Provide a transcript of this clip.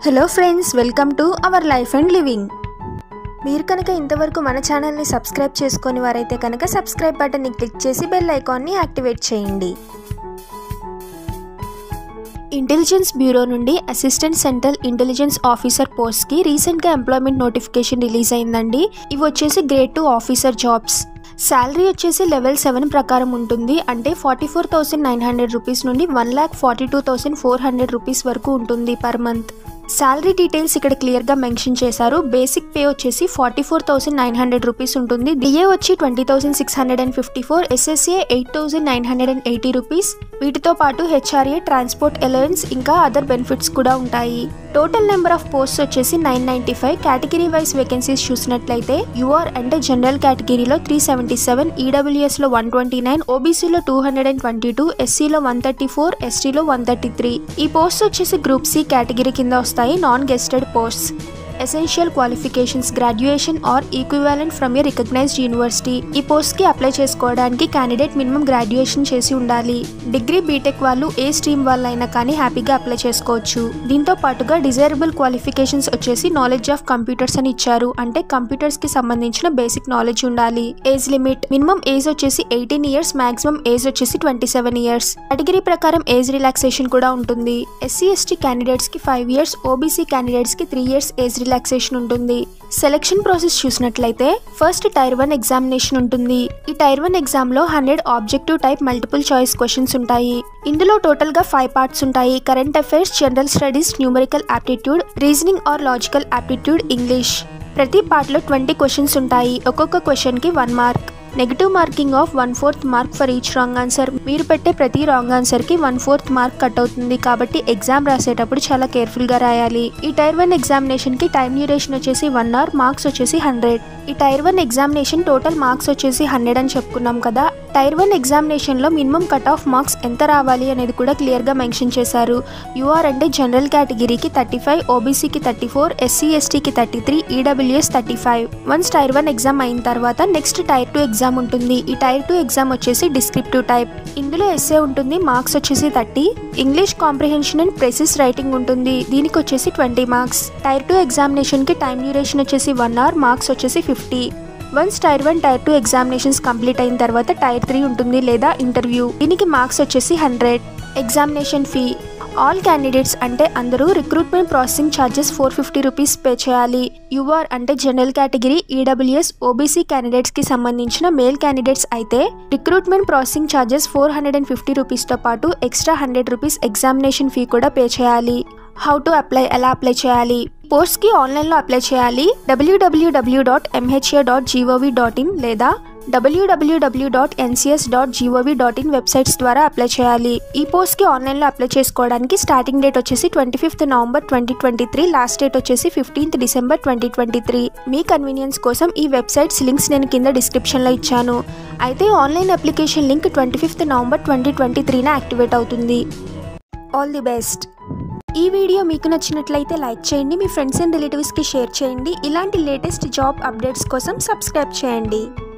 hello friends welcome to our life and living మీరు కనుక ఇంతవరకు మన ఛానల్ని సబ్స్క్రైబ్ చేసుకొని వారైతే కనుక సబ్స్క్రైబ్ బటన్ని క్లిక్ చేసి బెల్ ఐకాన్ని యాక్టివేట్ చేయండి ఇంటెలిజెన్స్ బ్యూరో నుండి అసిస్టెంట్ సెంట్రల్ ఇంటెలిజెన్స్ ఆఫీసర్ పోస్ట్కి రీసెంట్గా ఎంప్లాయ్మెంట్ నోటిఫికేషన్ రిలీజ్ అయిందండి ఇవి వచ్చేసి grade two officer jobs salary వచ్చేసి లెవెల్ సెవెన్ ప్రకారం ఉంటుంది అంటే forty four thousand nine hundred rupees నుండి one lakh forty two thousand four hundred rupees వరకు ఉంటుంది పర్ మంత్ శాలరీ డీటెయిల్స్ ఇక్కడ క్లియర్గా మెన్షన్ చేశారు బేసిక్ పే వచ్చేసి forty four thousand nine hundred rupees ఉంటుంది డిఏ వచ్చి twenty thousand six hundred and fifty four SSA eight thousand nine hundred and eighty rupees వీటితో పాటు హెచ్ఆర్ఏ ట్రాన్స్పోర్ట్ అలవెన్స్ ఇంకా other benefits కూడా ఉంటాయి టోటల్ నెంబర్ ఆఫ్ పోస్ట్స్ వచ్చేసి nine ninety five category wise vacancies చూసినట్లయితే UR అంటే general కేటగిరీలో three seventy seven ఈడబ్ల్యూఎస్లో వన్ ట్వంటీ నైన్ ఓబీసీలో two hundred and twenty two ఎస్సీలో one thirty four ఎస్టీలో వన్ థర్టీ త్రీ ఈ పోస్ట్ వచ్చేసి గ్రూప్ సి కేటగిరీ కింద వస్తాయి non gazetted posts essential qualifications graduation or equivalent from a recognized university ఈ పోస్ట్కి apply చేసుకోవడానికి candidate minimum graduation చేసి ఉండాలి డిగ్రీ బీటెక్ వాళ్ళు ఏ స్ట్రీమ్ వాళ్ళైనా కానీ హ్యాపీగా అప్లై చేసుకోవచ్చు దీంతో పాటుగా డిజైరబుల్ క్వాలిఫికేషన్స్ వచ్చేసి నాలెడ్జ్ ఆఫ్ కంప్యూటర్స్ అని ఇచ్చారు అంటే కంప్యూటర్స్ కి సంబంధించిన బేసిక్ నాలెడ్జ్ ఉండాలి ఏజ్ లిమిట్ మినిమం ఏజ్ వచ్చేసి ఎయిటీన్ ఇయర్స్ మాక్సిమం ఏజ్ వచ్చేసి ట్వంటీ సెవెన్ ఇయర్స్ కేటగిరీ ప్రకారం ఏజ్ రిలాక్సేషన్ కూడా ఉంటుంది ఎస్సీ ఎస్టీ క్యాండిడేట్స్ కి ఫైవ్ ఇయర్స్ ఓబీసీ క్యాండిడేట్స్ కి త్రీ ఇయర్స్ ఏజ్ రిలాక్సేషన్ ఉంటుంది సెలెక్షన్ ప్రాసెస్ చూసినట్లయితే ఫస్ట్ టైర్ వన్ ఎగ్జామినేషన్ ఉంటుంది ఈ టైర్ వన్ ఎగ్జామ్ లో hundred objective type multiple choice questions ఉంటాయి ఇందులో టోటల్ గా ఫైవ్ పార్ట్స్ ఉంటాయి current affairs general studies numerical aptitude reasoning or logical aptitude English ప్రతి పార్ట్ లో ట్వంటీ క్వశ్చన్స్ ఉంటాయి ఒక్కొక్క క్వశ్చన్ కి one mark negative marking of one fourth mark for each wrong answer మీరు పెట్టే ప్రతి రాంగ్ ఆన్సర్ కి వన్ ఫోర్త్ మార్క్ కట్ అవుతుంది కాబట్టి ఎగ్జామ్ రాసేటప్పుడు చాలా కేర్ఫుల్ గా రాయాలి ఈ టైర్ వన్ ఎగ్జామినేషన్ కి టైం డ్యూరేషన్ వచ్చేసి వన్ అవర్ మార్క్స్ వచ్చేసి హండ్రెడ్ ఈ tier one examination total marks వచ్చేసి హండ్రెడ్ అని చెప్పుకున్నాం కదా టైర్ వన్ ఎగ్జామినేషన్ లో మినిమం కట్ ఆఫ్ మార్క్స్ ఎంత రావాలి అనేది కూడా క్లియర్ గా మెన్షన్ చేశారు యూఆర్ అంటే జనరల్ కేటగిరీకి థర్టీ ఫైవ్ ఓబీసీకి థర్టీ ఫోర్ ఎస్సీ ఎస్టీకి thirty three EWS thirty five once tier one exam అయిన తర్వాత నెక్స్ట్ టైర్ టూ ఎగ్జామ్ ఉంటుంది ఈ టైర్ టూ ఎగ్జామ్ వచ్చేసి డిస్క్రిప్టివ్ టైప్ ఇందులో ఎస్ఏ ఉంటుంది మార్క్స్ వచ్చేసి thirty English comprehension and precis writing ఉంటుంది దీనికి వచ్చేసి twenty marks tier two examination కి టైం డ్యూరేషన్ వచ్చేసి వన్ అవర్ మార్క్స్ వచ్చేసి fifty once tier one tier two examinations complete అయిన తర్వాత టైర్ త్రీ ఉంటుంది లేదా ఇంటర్వ్యూ దీనికి మార్క్స్ వచ్చేసి hundred examination fee all candidates అంటే అందరూ recruitment processing charges four fifty rupees pay చేయాలి యూఆర్ అంటే general category EWS OBC candidates కి సంబంధించిన మేల్ క్యాండిడేట్స్ అయితే recruitment processing charges four hundred and fifty రూపీస్తో పాటు extra hundred rupees examination fee కూడా పే చేయాలి హౌ టు అప్లై ఎలా అప్లై చేయాలి పోస్ట్కి ఆన్లైన్లో అప్లై చేయాలి WWW dot MHA dot GOV dot in లేదా WWW dot NCS dot GOV dot in websites ద్వారా అప్లై చేయాలి ఈ పోస్ట్కి ఆన్లైన్లో అప్లై చేసుకోవడానికి స్టార్టింగ్ డేట్ వచ్చేసి twenty fifth November twenty twenty three last date వచ్చేసి fifteenth December twenty twenty three మీ కన్వీనియన్స్ కోసం ఈ వెబ్సైట్స్ లింక్స్ నేను కింద డిస్క్రిప్షన్లో ఇచ్చాను అయితే online application link twenty fifth November twenty twenty త్రీన యాక్టివేట్ అవుతుంది ఆల్ ది బెస్ట్ ఈ వీడియో మీకు నచ్చినట్లయితే లైక్ చేయండి మీ ఫ్రెండ్స్ అండ్ రిలేటివ్స్కి షేర్ చేయండి ఇలాంటి లేటెస్ట్ జాబ్ అప్డేట్స్ కోసం సబ్స్క్రైబ్ చేయండి